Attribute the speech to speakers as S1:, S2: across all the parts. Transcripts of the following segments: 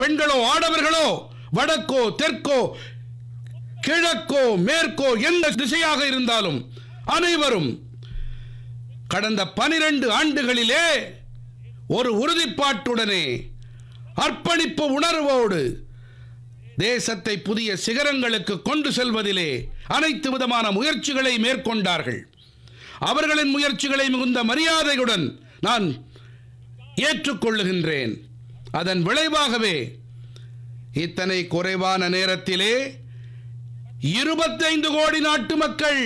S1: பெண்களோ ஆடவர்களோ வடக்கோ தெற்கோ கிழக்கோ மேற்கோ எந்த திசையாக இருந்தாலும் அனைவரும் கடந்த பனிரெண்டு ஆண்டுகளிலே ஒரு உறுதிப்பாட்டுடனே அர்ப்பணிப்பு உணர்வோடு தேசத்தை புதிய சிகரங்களுக்கு கொண்டு செல்வதிலே அனைத்து விதமான முயற்சிகளை மேற்கொண்டார்கள் அவர்களின் முயற்சிகளை மிகுந்த மரியாதையுடன் நான் ஏற்றுக்கொள்ளுகின்றேன் அதன் விளைவாகவே இத்தனை குறைவான நேரத்திலே இருபத்தைந்து கோடி நாட்டு மக்கள்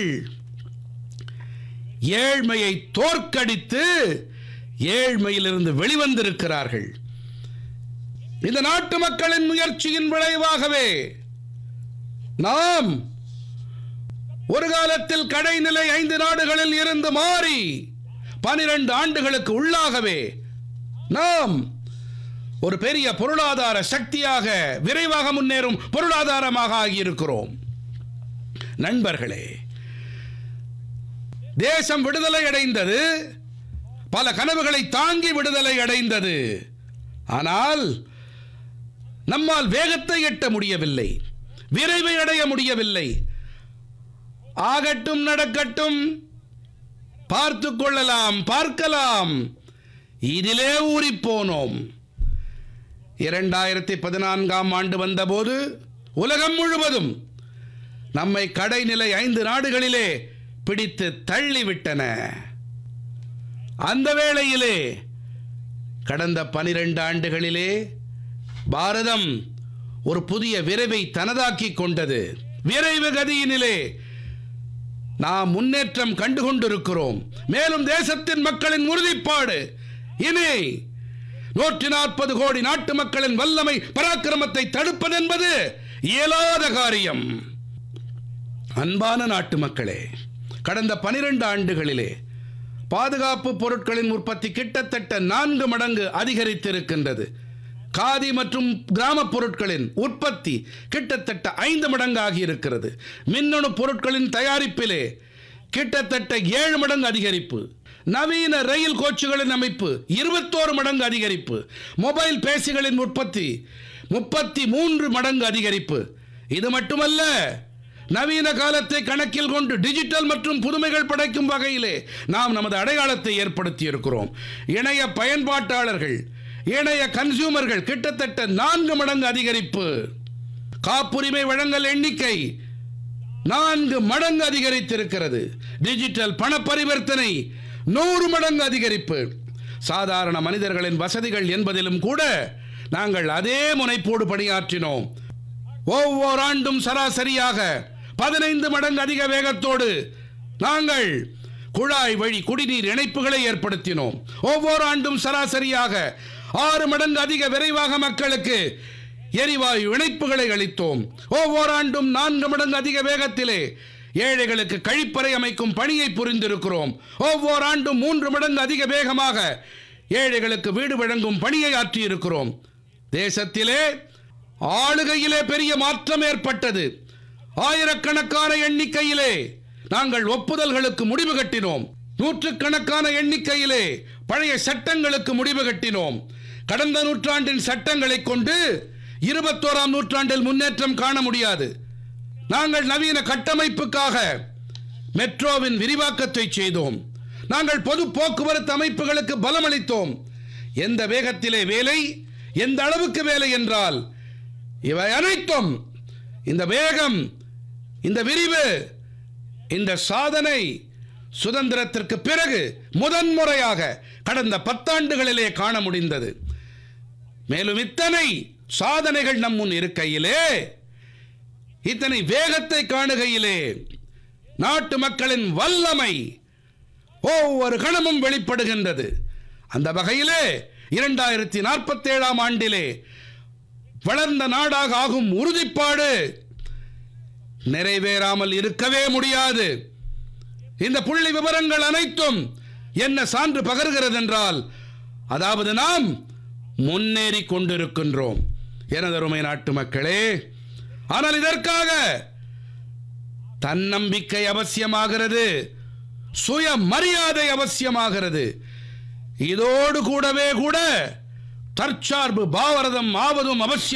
S1: ஏழ்மையை தோற்கடித்து ஏழ்மையிலிருந்து வெளிவந்திருக்கிறார்கள் இந்த நாட்டு மக்களின் முயற்சியின் விளைவாகவே நாம் ஒரு காலத்தில் கடைநிலை ஐந்து நாடுகளில் இருந்து மாறி பனிரெண்டு ஆண்டுகளுக்கு உள்ளாகவே நாம் ஒரு பெரிய பொருளாதார சக்தியாக விரைவாக முன்னேறும் பொருளாதாரமாக ஆகியிருக்கிறோம் நண்பர்களே தேசம் விடுதலை அடைந்தது பல கனவுகளை தாங்கி விடுதலை அடைந்தது ஆனால் நம்மால் வேகத்தை எட்ட முடியவில்லை விரைவை அடைய முடியவில்லை ஆகட்டும் நடக்கட்டும் பார்த்து கொள்ளலாம் பார்க்கலாம் இதிலே ஊறிப் போனோம் இரண்டாயிரத்தி பதினான்காம் ஆண்டு வந்தபோது உலகம் முழுவதும் நம்மை கடைநிலை ஐந்து நாடுகளிலே பிடித்து தள்ளிவிட்டன அந்த வேளையிலே கடந்த பனிரெண்டு ஆண்டுகளிலே பாரதம் ஒரு புதிய விரைவை தனதாக்கிக் கொண்டது விரைவு கதியினிலே நாம் முன்னேற்றம் கண்டு கொண்டிருக்கிறோம் மேலும் தேசத்தின் மக்களின் உறுதிப்பாடு இனி நூற்றி நாற்பது கோடி நாட்டு மக்களின் வல்லமை பராக்கிரமத்தை தடுப்பதென்பது இயலாத காரியம் அன்பான நாட்டு மக்களே கடந்த பனிரெண்டு ஆண்டுகளிலே பாதுகாப்பு பொருட்களின் உற்பத்தி கிட்டத்தட்ட நான்கு மடங்கு அதிகரித்திருக்கின்றது காதி மற்றும் கிராமப் பொருட்களின் உற்பத்தி கிட்டத்தட்ட ஐந்து மடங்கு ஆகியிருக்கிறது மின்னணு பொருட்களின் தயாரிப்பிலே கிட்டத்தட்ட ஏழு மடங்கு அதிகரிப்பு நவீன ரயில் கோச்சுகளின் அமைப்பு இருபத்தோரு மடங்கு அதிகரிப்பு மொபைல் பேசிகளின் உற்பத்தி முப்பத்தி மூன்று மடங்கு அதிகரிப்பு இது மட்டுமல்ல நவீன காலத்தை கணக்கில் கொண்டு டிஜிட்டல் மற்றும் புதுமைகள் படைக்கும் வகையிலே நாம் நமது அடையாளத்தை ஏற்படுத்தி இருக்கிறோம் இணைய பயன்பாட்டாளர்கள் இணைய கன்சியூமர்கள் கிட்டத்தட்ட நான்கு மடங்கு அதிகரிப்பு காப்புரிமை வழங்கல் எண்ணிக்கை நான்கு மடங்கு அதிகரித்திருக்கிறது டிஜிட்டல் பண பரிவர்த்தனை நூறு மடங்கு அதிகரிப்பு சாதாரண மனிதர்களின் வசதிகள் என்பதிலும் கூட நாங்கள் அதே முனைப்போடு பணியாற்றினோம் ஒவ்வொரு ஆண்டும் சராசரியாக பதினைந்து மடங்கு அதிக வேகத்தோடு நாங்கள் குழாய் வழி குடிநீர் இணைப்புகளை ஏற்படுத்தினோம் ஒவ்வொரு ஆண்டும் சராசரியாக ஆறு மடங்கு அதிக விரைவாக மக்களுக்கு எரிவாயு இணைப்புகளை அளித்தோம் ஒவ்வொரு ஆண்டும் நான்கு மடங்கு அதிக வேகத்திலே ஏழைகளுக்கு கழிப்பறை அமைக்கும் பணியை புரிந்திருக்கிறோம் ஒவ்வொரு ஆண்டும் மூன்று மடங்கு அதிக வேகமாக ஏழைகளுக்கு வீடு வழங்கும் பணியை ஆற்றியிருக்கிறோம் தேசத்திலே ஆளுகையிலே பெரிய மாற்றம் ஏற்பட்டது ஆயிரக்கணக்கான எண்ணிக்கையிலே நாங்கள் ஒப்புதல்களுக்கு முடிவு கட்டினோம் நூற்றுக்கணக்கான எண்ணிக்கையிலே பழைய சட்டங்களுக்கு முடிவு கட்டினோம் கடந்த நூற்றாண்டின் சட்டங்களை கொண்டு இருபத்தோராம் நூற்றாண்டில் முன்னேற்றம் காண முடியாது நாங்கள் நவீன கட்டமைப்புக்காக மெட்ரோவின் விரிவாக்கத்தை செய்தோம் நாங்கள் பொது போக்குவரத்து அமைப்புகளுக்கு பலமளித்தோம் எந்த வேகத்திலே வேலை எந்த அளவுக்கு வேலை என்றால் இவை அனைத்தும் இந்த வேகம் இந்த விரிவு இந்த சாதனை சுதந்திரத்திற்கு பிறகு முதன்முறையாக கடந்த பத்தாண்டுகளிலே காண முடிந்தது மேலும் இத்தனை சாதனைகள் நம் முன் இருக்கையிலே இத்தனை வேகத்தை காணுகையிலே நாட்டு மக்களின் வல்லமை ஒவ்வொரு கணமும் வெளிப்படுகின்றது அந்த வகையிலே இரண்டாயிரத்தி நாற்பத்தி ஏழாம் ஆண்டிலே வளர்ந்த நாடாக ஆகும் உறுதிப்பாடு நிறைவேறாமல் இருக்கவே முடியாது இந்த புள்ளி விவரங்கள் அனைத்தும் என்ன சான்று பகர்கிறது என்றால் அதாவது நாம் முன்னேறி கொண்டிருக்கின்றோம் எனதருமை நாட்டு மக்களே ஆனால் இதற்காக தன்னம்பிக்கை அவசியமாகிறது சுய மரியாதை அவசியமாகிறது இதோடு கூடவே கூட தற்சார்பு பாவரதம் ஆவதும் அவசியம்